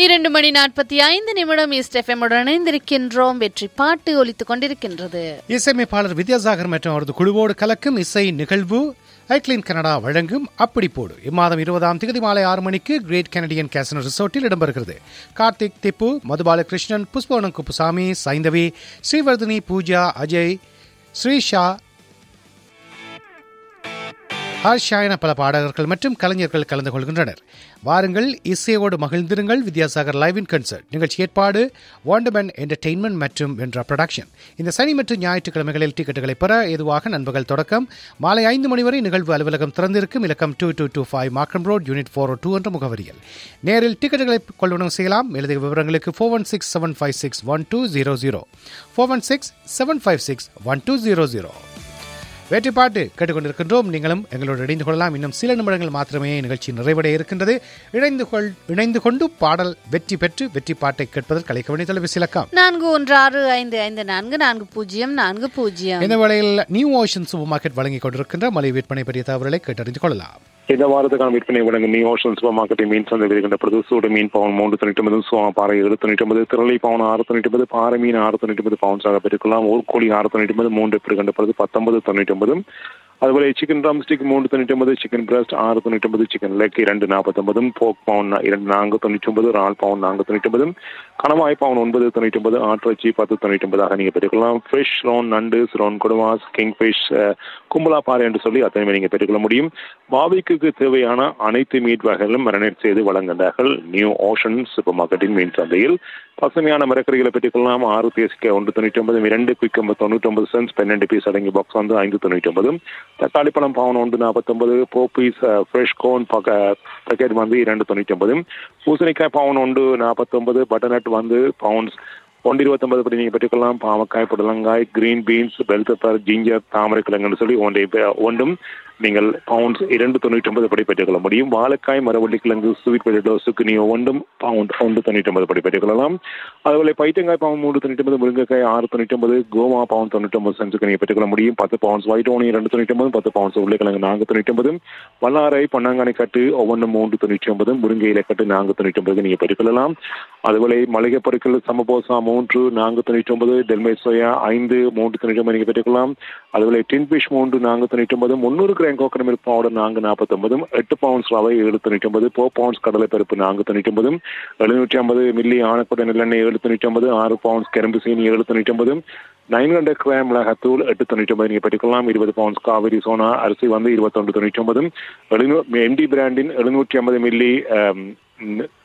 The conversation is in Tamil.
இரண்டு மணி நாற்பத்தி ஐந்து நிமிடம் ஈஸ்ட் எஃப்எம் உடன் இணைந்திருக்கின்றோம் வெற்றி பாட்டு ஒலித்துக் கொண்டிருக்கின்றது இசையமைப்பாளர் வித்யாசாகர் மற்றும் அவரது குழுவோடு கலக்கும் இசை நிகழ்வு ஐக்லின் கனடா வழங்கும் அப்படி போடு இம்மாதம் இருபதாம் தேதி மாலை ஆறு மணிக்கு கிரேட் கனடியன் கேசனோ ரிசோர்ட்டில் இடம்பெறுகிறது கார்த்திக் திப்பு மதுபாலகிருஷ்ணன் புஷ்பவனம் குப்புசாமி சைந்தவி ஸ்ரீவர்தினி பூஜா அஜய் ஸ்ரீஷா ஹர்ஷா என பல பாடகர்கள் மற்றும் கலைஞர்கள் கலந்து கொள்கின்றனர் வாருங்கள் இசையோடு மகிழ்ந்திருங்கள் வித்யாசாகர் லைவ் இன் கன்சர்ட் நிகழ்ச்சி ஏற்பாடு வாண்டர்மேன் என்டர்டெயின்மெண்ட் மற்றும் வென்ற ப்ரொடக்ஷன் இந்த சனி மற்றும் ஞாயிற்றுக்கிழமைகளில் டிக்கெட்டுகளை பெற ஏதுவாக நண்பர்கள் தொடக்கம் மாலை ஐந்து மணி வரை நிகழ்வு அலுவலகம் திறந்திருக்கும் இலக்கம் two two two five Markham road unit four two என்ற முகவரியில் நேரில் டிக்கெட்டுகளை கொள்வனம் செய்யலாம் எழுதிய விவரங்களுக்கு four one six seven five six one two zero zero four one six seven five six one two zero zero வெற்றி பாட்டு கேட்டுக்கொண்டிருக்கின்றோம் நீங்களும் எங்களோடு இணைந்து கொள்ளலாம் இன்னும் சில நிமிடங்கள் மாத்திரமே நிகழ்ச்சி நிறைவடைய இருக்கின்றது இணைந்து கொள் இணைந்து கொண்டு பாடல் வெற்றி பெற்று வெற்றி பாட்டை கேட்பதற்கு அழைக்க வேண்டிய தொலைபேசி இலக்கம் நான்கு ஒன்று ஆறு ஐந்து ஐந்து நான்கு நான்கு பூஜ்ஜியம் நான்கு பூஜ்ஜியம் இந்த வேளையில் நியூ ஓஷன் சூப்பர் மார்க்கெட் வழங்கிக் கொண்டிருக்கின்ற மலை விற்பனை பற்றிய தகவல்களை கேட்டறிந்து கொள்ளலாம் இந்த வாரத்துக்கான விற்பனை வழங்கும் நியூ ஓஷன் சூப்பர் மார்க்கெட்டில் மீன் சந்தை வருகின்ற பொழுது சூடு மீன் பவுன் மூன்று தொண்ணூற்றி ஒன்பது சுவா பாறை ஏழு தொண்ணூற்றி ஒன்பது திரளை பவுன் ஆறு தொண்ணூற்றி ஒன்பது பாறை மீன் ஆறு தொண்ணூற்றி ஒன்பது பவுன்ஸாக பெற்றுக்கொள்ளலாம் ஒரு கோழி ஆறு தொண்ணூற்றி ஒன்பது மூன்று பெறுகின்ற பொழுது பத்தொன்பது தொண்ணூற்றி ஒன்பது அதுபோல சிக்கன் ட்ரம் ஸ்டிக் மூணு தொண்ணூற்றி ஒன்பது சிக்கன் பிரஸ்ட் ஆறு தொண்ணூற்றி ஒன்பது சிக்கன் லெக் இரண்டு நாற்பத்தொன்பதும் போக் பவுன் இரண்டு நான்கு தொண்ணூற்றி ஒன்பது ரால் பவுன் நான்கு தொண்ணூற்றி ஒன்பதும் கணவாய் பவுன் ஒன்பது தொண்ணூற்றி ஒன்பது ஆட்டிறச்சி பத்து தொண்ணூற்றி ஒன்பதாக நீங்கள் பெற்றுக்கொள்ளலாம் ஃபிஷ் ரோன் நண்டு ரோன் கொடுவாஸ் கிங் ஃபிஷ் கும்பலா பாறை என்று சொல்லி அத்தனை நீங்கள் பெற்றுக்கொள்ள முடியும் பாபிக்கு தேவையான அனைத்து மீட் வகைகளும் மரநேட் செய்து வழங்குகிறார்கள் நியூ ஓஷன் சூப்பர் மார்க்கெட்டின் மீன் சந்தையில் பசுமையான மரக்கறிகளை பெற்றுக்கொள்ளலாம் ஆறு தேசிக்க ஒன்று தொண்ணூற்றி ஒன்பது இரண்டு குயிக் தொண்ணூற்றி ஒன்பது சென்ஸ் பன்னெண்டு பீஸ் அடங்கிய பாக்ஸ் வந்து ஐந்து தொண்ணூற்றி ஒன்பது தக்காளி பழம் பவுன் ஒன்று நாற்பத்தொன்பது போ பீஸ் ஃப்ரெஷ் கோன் பேக்கெட் வந்து இரண்டு தொண்ணூற்றி ஒன்பது பூசணிக்காய் பவுன் ஒன்று நாற்பத்தொன்பது பட்டர்நட் வந்து பவுன்ஸ் ஒன்று இருபத்தொன்பது படி நீங்கள் பெற்றுக்கொள்ளலாம் பாவக்காய் புடலங்காய் green beans bell pepper ginger தாமரை கிழங்குன்னு சொல்லி ஒன்றை ஒன்றும் நீங்கள் பவுண்ட்ஸ் இரண்டு தொண்ணூற்றி ஒன்பது படி பெற்றுக்கொள்ள முடியும் வாழைக்காய் மரவள்ளி கிழங்கு ஸ்வீட் பொட்டேட்டோ சுக்குனி ஒன்றும் பவுண்ட் ஒன்று தொண்ணூற்றி ஒன்பது படி பெற்றுக்கொள்ளலாம் அதுபோல பைத்தங்காய் பவுன் மூணு தொண்ணூற்றி ஒன்பது முருங்கைக்காய் ஆறு தொண்ணூற்றி ஒன்பது கோமா பவுன் தொண்ணூற்றி ஒன்பது சென்ஸுக்கு நீங்கள் பெற்றுக்கொள்ள முடியும் பத்து பவுன்ஸ் ஒயிட் ஓனி ரெண்டு தொண்ணூற்றி ஒன்பது பத்து பவுன்ஸ் உருளைக்கிழங்கு நான்கு தொண்ணூற்றி ஒன்பது வல்லாரை பொன்னாங்கானை கட்டு ஒவ்வொன்று மூன்று தொண்ணூற்றி ஒன்பது முருங்கையில கட்டு நான்கு தொண்ணூற்றி ஒன்பது நீங்கள் பெற்றுக்கொள்ளலாம் அதுபோல மளிகை பொருட்கள் சமபோசா மூன்று நான்கு தொண்ணூற்றி ஒன்பது டெல்மை சோயா ஐந்து மூன்று தொண்ணூற்றி ஒன்பது நீங்கள் பெற்றுக்கொள்ளலாம் அதுபோல டின் ஃபிஷ் மூன்று நான்கு தொண்ணூற்றி ஒன்பது முந்நூறு கிராம் கோக்கரம் மில்க் பவுடர் நான்கு நாற்பத்தொன்பதும் எட்டு பவுன்ஸ் ரவை ஏழு தொண்ணூற்றி ஒன்பது போ பவுன்ஸ் கடலை பருப்பு நான்கு தொண்ணூற்றி ஒன்பதும் எழுநூற்றி ஐம்பது மில்லி ஆனக்குட நல்லெண்ணெய் ஏழு தொண்ணூற்றி ஒன்பது ஆறு பவுன்ஸ் கரும்பு சீனி ஏழு தொண்ணூற்றி ஒன்பதும் நைன் ஹண்ட்ரட் கிராம் மிளகாத்தூள் எட்டு தொண்ணூற்றி ஒன்பது நீங்கள் பெற்றுக்கொள்ளலாம் இருபது பவுன்ஸ் காவிரி சோனா அரிசி வந்து இருபத்தொன்று தொண்ணூற்றி ஒன்பதும் எழுநூ எம்டி பிராண்டின் எழுநூற்றி ஐம்பது மில்லி